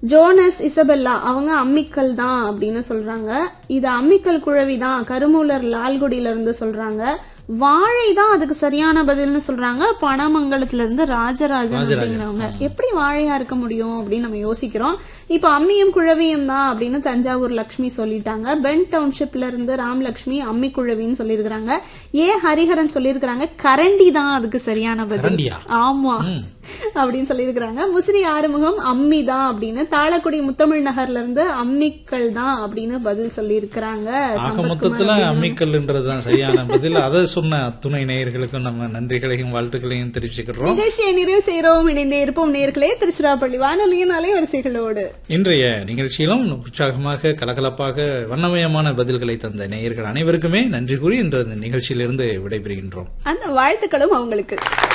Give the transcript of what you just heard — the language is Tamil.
ஜோனஸ் இசபெல்லா அவங்க அம்மிக்கல் தான் அப்படின்னு சொல்றாங்க இது அம்மிக்கல் குழவி தான் கருமூலர் லால்குடியில இருந்து சொல்றாங்க வாழை தான் அதுக்கு சரியான பதில்னு சொல்றாங்க பனமங்கலத்துல இருந்து ராஜராஜன் அப்படிங்கிறவங்க எப்படி வாழையா இருக்க முடியும் அப்படின்னு நம்ம யோசிக்கிறோம் இப்ப அம்மியும் குழவியும் தான் அப்படின்னு தஞ்சாவூர் லக்ஷ்மி சொல்லிட்டாங்க பென் டவுன்ஷிப்ல இருந்து ராம்லக்ஷ்மி அம்மி குழவின்னு சொல்லியிருக்கிறாங்க ஏ ஹரிஹரன் சொல்லியிருக்கிறாங்க கரண்டி தான் அதுக்கு சரியான பதில் கரண்டியா? ஆமா அப்படின்னு சொல்லியிருக்கிறாங்க முசிறி ஆறுமுகம் அம்மி தான் அப்படின்னு தாளக்குடி முத்தமிழ் நகர்ல இருந்து அம்மிக்கள் தான் அப்படின்னு பதில் சொல்லியிருக்கிறாங்க ஆக மொத்தத்துல அம்மிக்கல்ன்றதுதான் சரியான பதில் அதை சொன்ன அத்துணை நேயர்களுக்கும் நம்ம நன்றிகளையும் வாழ்த்துக்களையும் தெரிவிச்சுக்கிறோம் நிகழ்ச்சியை நிறைவு செய்கிறோம் இணைந்தே இருப்போம் நேர்களே திருச்சிராப்பள்ளி வானொலியின் அலைவரிசைகளோடு இன்றைய நிகழ்ச்சியிலும் உற்சாகமாக கலகலப்பாக வண்ணமயமான பதில்களை தந்த நேயர்கள் அனைவருக்குமே நன்றி கூறி இன்று இந்த நிகழ்ச்சியிலிருந்து விடைபெறுகின்றோம் அந்த வாழ்த்துக்களும் அவங்களுக்கு